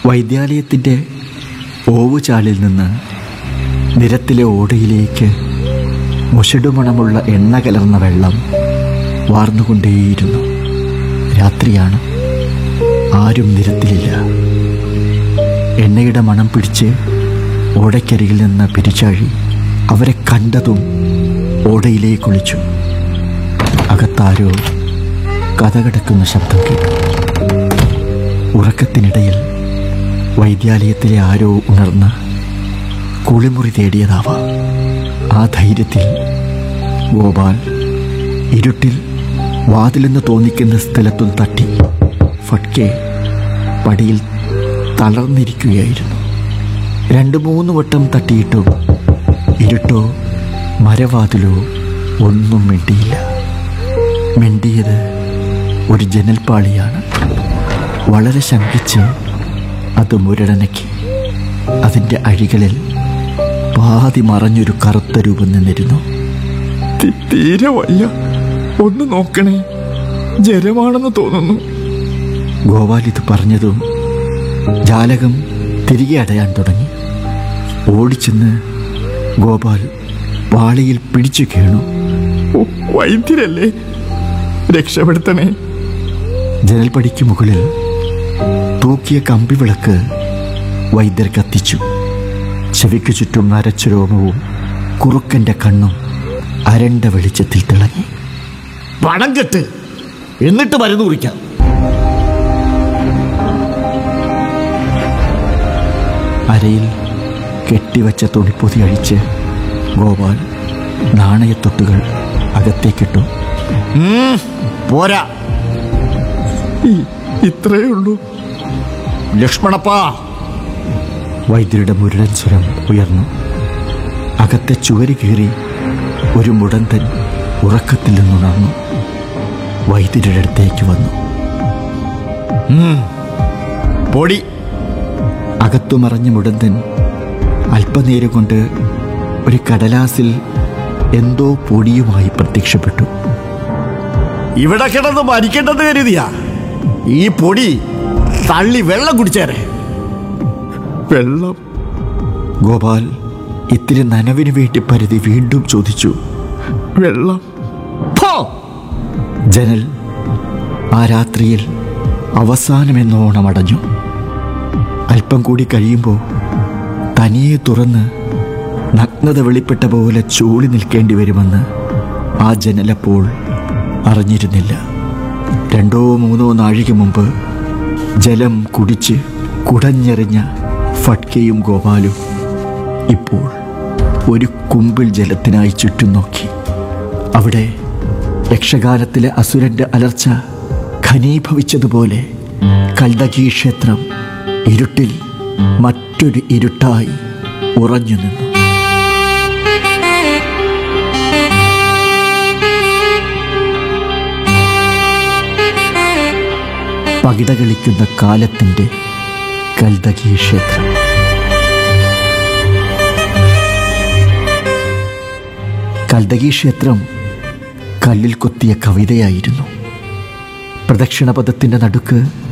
വൈദ്യാലയത്തിൻ്റെ ഓവുചാലിൽ നിന്ന് നിരത്തിലെ ഓടയിലേക്ക് മുഷടുമണമുള്ള എണ്ണ കലർന്ന വെള്ളം വാർന്നുകൊണ്ടേയിരുന്നു രാത്രിയാണ് ആരും നിരത്തിലില്ല എണ്ണയുടെ മണം പിടിച്ച് ഓടയ്ക്കരികിൽ നിന്ന് പിരിച്ചാഴി അവരെ കണ്ടതും ഓടയിലേക്ക് ഒളിച്ചു അകത്താരോ കഥകടക്കുന്ന ശബ്ദം കേട്ടു ഉറക്കത്തിനിടയിൽ വൈദ്യാലയത്തിലെ ആരോ ഉണർന്ന് കുളിമുറി തേടിയതാവാം ആ ധൈര്യത്തിൽ ഗോപാൽ ഇരുട്ടിൽ വാതിലെന്ന് തോന്നിക്കുന്ന സ്ഥലത്തും തട്ടി ഫട്കെ പടിയിൽ തളർന്നിരിക്കുകയായിരുന്നു രണ്ട് മൂന്ന് വട്ടം തട്ടിയിട്ടും ഇരുട്ടോ മരവാതിലോ ഒന്നും മിണ്ടിയില്ല മിണ്ടിയത് ഒരു ജനൽപ്പാളിയാണ് വളരെ ശങ്കിച്ച് അത് മുരടനക്കി അതിൻ്റെ അഴികളിൽ പാതി മറഞ്ഞൊരു കറുത്ത രൂപം നിന്നിരുന്നു തി- തീരെ വയ്യ ഒന്ന് നോക്കണേ ജരമാണെന്ന് തോന്നുന്നു ഗോപാൽ ഇത് പറഞ്ഞതും ജാലകം തിരികെ അടയാൻ തുടങ്ങി ഓടിച്ചെന്ന് ഗോപാൽ വാളിയിൽ പിടിച്ചു കേണു ഓ, വൈദ്യരല്ലേ രക്ഷപ്പെടുത്തണേ ജനൽപ്പടിക്ക് മുകളിൽ തൂക്കിയ കമ്പിവിളക്ക് വൈദ്യർ കത്തിച്ചു ചെവിക്ക് ചുറ്റും നരച്ച രോമവും കുറുക്കന്റെ കണ്ണും അരണ്ട വെളിച്ചത്തിൽ തിളങ്ങി പണം കെട്ട് എന്നിട്ട് മരുന്ന് കുറിക്കാം അരയിൽ കെട്ടിവച്ച തുണിപ്പൊതി അഴിച്ച് ഗോപാൽ നാണയത്തൊട്ടുകൾ അകത്തേക്കിട്ടു ഉം, പോരാ ഈ- ഇത്രയേ ഉള്ളൂ ലക്ഷ്മണപ്പാ വൈദ്യരുടെ മുരടൻ സ്വരം ഉയർന്നു അകത്തെ ചുവര് കീറി ഒരു മുടന്തൻ ഉറക്കത്തിൽ നിന്നുണർന്നു വൈദ്യരുടെ അടുത്തേക്ക് വന്നു പൊടി അകത്തു മറഞ്ഞ മുടന്തൻ അല്പനേരം കൊണ്ട് ഒരു കടലാസിൽ എന്തോ പൊടിയുമായി പ്രത്യക്ഷപ്പെട്ടു ഇവിടെ കിടന്ന് മരിക്കേണ്ടത് കരുതിയാ ഈ പൊടി തള്ളി വെള്ളം കുടിച്ചേരെ വെള്ളം ഗോപാൽ ഇത്തിരി നനവിന് വേണ്ടി പരിധി വീണ്ടും ചോദിച്ചു വെള്ളം ഫോ! ജനൽ ആ രാത്രിയിൽ അവസാനമെന്നോണം അടഞ്ഞു അല്പം കൂടി കഴിയുമ്പോൾ തനിയെ തുറന്ന് നഗ്നത വെളിപ്പെട്ട പോലെ ചൂളി നിൽക്കേണ്ടി വരുമെന്ന് ആ ജനലപ്പോൾ അറിഞ്ഞിരുന്നില്ല രണ്ടോ മൂന്നോ നാഴിക മുമ്പ് ജലം കുടിച്ച് കുടഞ്ഞെറിഞ്ഞ ഫട്കയും ഗോപാലും ഇപ്പോൾ ഒരു കുമ്പിൾ ജലത്തിനായി ചുറ്റും നോക്കി അവിടെ യക്ഷകാലത്തിലെ അസുരന്റെ അലർച്ച ഘനീഭവിച്ചതുപോലെ കൽദകി ക്ഷേത്രം ഇരുട്ടിൽ മറ്റൊരു ഇരുട്ടായി ഉറഞ്ഞു നിന്നു പകിട കളിക്കുന്ന കാലത്തിന്റെ കൽദകി ക്ഷേത്രം കൽദകി ക്ഷേത്രം കല്ലിൽ കൊത്തിയ കവിതയായിരുന്നു പ്രദക്ഷിണപഥത്തിന്റെ നടുക്ക്